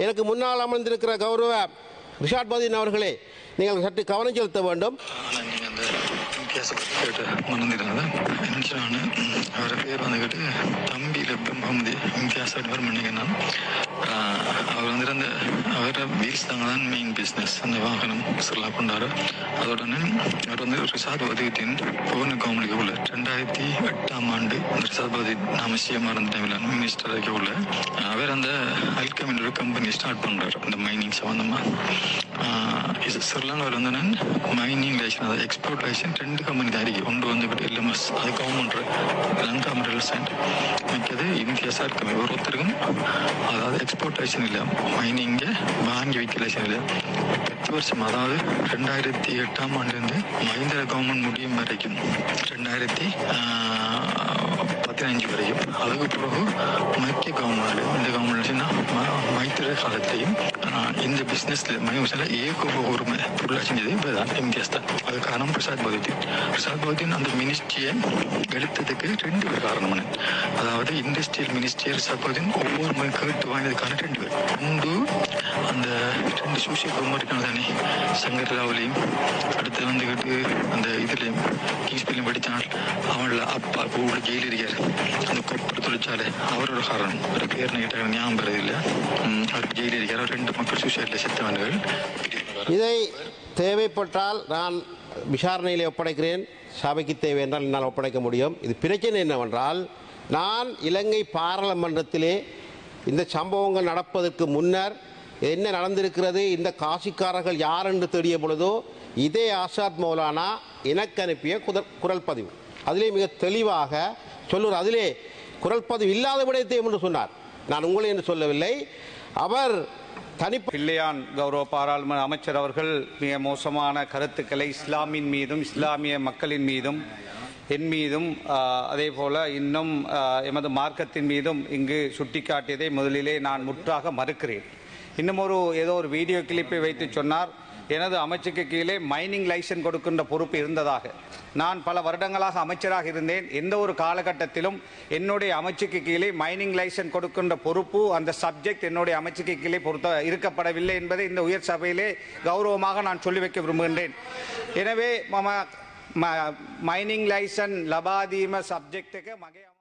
எனக்கு முன்னால் அமர்ந்திருக்கிற கௌரவ ரிஷாட் பதீன் அவர்களே நீங்கள் சற்று கவனம் செலுத்த வேண்டும் ஆனால் நீங்கள் அந்த கேஸை பற்றி கேட்டு மறந்துடுறாங்க என்னன்னு அவரை பேர் வந்துக்கிட்டு தம்பி லெப்பம் முகமது இம்தியாஸ் அக்பர் பண்ணிங்கன்னா அவர் வந்துட்டு அந்த அவரை வீல்ஸ் தாங்க தான் மெயின் பிஸ்னஸ் அந்த வாகனம் சிறலா கொண்டாரு அதோட அவர் வந்து ரிசாத் வதீத்தின் புவன கவர்மெண்ட்டுக்கு உள்ள ரெண்டாயிரத்தி எட்டாம் ஆண்டு அந்த ரிசாத் வதீத் நாம சிஎம்ஆர் அந்த டைமில் மினிஸ்டருக்கு உள்ள அவர் அந்த அல்கமின் ஒரு கம்பெனி ஸ்டார்ட் பண்ணுறாரு அந்த மைனிங் சம்மந்தமாக இது சிறிலான ஒரு வந்து மைனிங் லைசன் அதாவது எக்ஸ்போர்ட் லைசன் ரெண்டு கம்பெனி தான் இருக்கு ஒன்று வந்துக்கிட்டு எல்எம்எஸ் அது கவர்மெண்ட் லங்கா மினரல் சைண்ட் மிக்கது இந்தியாஸாக இருக்கு ஒருத்தருக்கும் அதாவது எக்ஸ்போர்ட் லைசன் இல்லை மைனிங்கை வாங்கி விற்க லைசன் இல்லை பத்து வருஷம் அதாவது ரெண்டாயிரத்தி எட்டாம் ஆண்டுலேருந்து மஹிந்திர கவர்மெண்ட் முடியும் வரைக்கும் ரெண்டாயிரத்தி பதினஞ்சு வரைக்கும் அதுக்கு பிறகு மத்திய கவர்மெண்ட் இந்த கவர்மெண்ட் மைத்திர காலத்தையும் ஆஹ், இந்த பிஸ்னஸில் மைனஸில் ஏகோப உரிமை ஃபுல்லாக செஞ்சது இப்போதான் இம்தியாஸ் தான் அது காரணம் பிரசாத் பகதீன் பிரசாத் பகதீன் அந்த மினிஸ்ட்ரியை எடுத்ததுக்கு ரெண்டு பேர் காரணம் அதாவது இண்டஸ்ட்ரியல் மினிஸ்ட்ரி பிரசாத் பகதீன் ஒவ்வொரு முறை கேட்டு வாங்கினதுக்கான ரெண்டு பேர் ஒன்று அந்த ரெண்டு சோசியல் கவர்மெண்ட் தானே சங்கர் ராவலையும் அடுத்து வந்துக்கிட்டு அந்த இதுலேயும் கிங்ஸ்பிலையும் படித்தான் அவனோட அப்பா இப்போ உள்ள ஜெயிலில் இருக்கார் அந்த கொப்பர் தொழிற்சாலை அவரோட காரணம் ஒரு பேர் கேட்டாங்க ஞாபகம் வருது இல்லை அவர் ஜெயிலில் இருக்கார் அவர் ரெண்டு மக்கள் சூசைடில் செத்தவன்கள் இதை தேவைப்பட்டால் நான் விசாரணையிலே ஒப்படைக்கிறேன் சபைக்கு தேவை என்றால் என்னால் ஒப்படைக்க முடியும் இது பிரச்சனை என்னவென்றால் நான் இலங்கை பாராளுமன்றத்திலே இந்த சம்பவங்கள் நடப்பதற்கு முன்னர் என்ன நடந்திருக்கிறது இந்த காசிக்காரர்கள் யார் என்று தேடிய பொழுதோ இதே ஆசாத் மௌலானா எனக்கு அனுப்பிய குதல் குரல் பதிவு அதிலே மிக தெளிவாக சொல்லுவார் அதிலே குரல் பதிவு இல்லாத விடயத்தையும் என்று சொன்னார் நான் உங்களை என்று சொல்லவில்லை அவர் தனிப்ப பிள்ளையான் கௌரவ பாராளுமன்ற அமைச்சர் அவர்கள் மிக மோசமான கருத்துக்களை இஸ்லாமின் மீதும் இஸ்லாமிய மக்களின் மீதும் என் மீதும் ஆஹ், அதே போல இன்னும் ஆஹ், எமது மார்க்கத்தின் மீதும் இங்கு சுட்டிக்காட்டியதை முதலிலே நான் முற்றாக மறுக்கிறேன் இன்னும் ஒரு ஏதோ ஒரு வீடியோ கிளிப்பை வைத்து சொன்னார் எனது அமைச்சுக்கு கீழே மைனிங் லைசன் கொடுக்கின்ற பொறுப்பு இருந்ததாக நான் பல வருடங்களாக அமைச்சராக இருந்தேன் எந்த ஒரு காலகட்டத்திலும் என்னுடைய அமைச்சுக்கு கீழே மைனிங் லைசன் கொடுக்கின்ற பொறுப்பு அந்த சப்ஜெக்ட் என்னுடைய அமைச்சுக்கு கீழே பொறுத்த இருக்கப்படவில்லை என்பதை இந்த உயர் சபையிலே கௌரவமாக நான் சொல்லி வைக்க விரும்புகின்றேன் எனவே மம மைனிங் லைசன் லபாதீம சப்ஜெக்டுக்கு மகே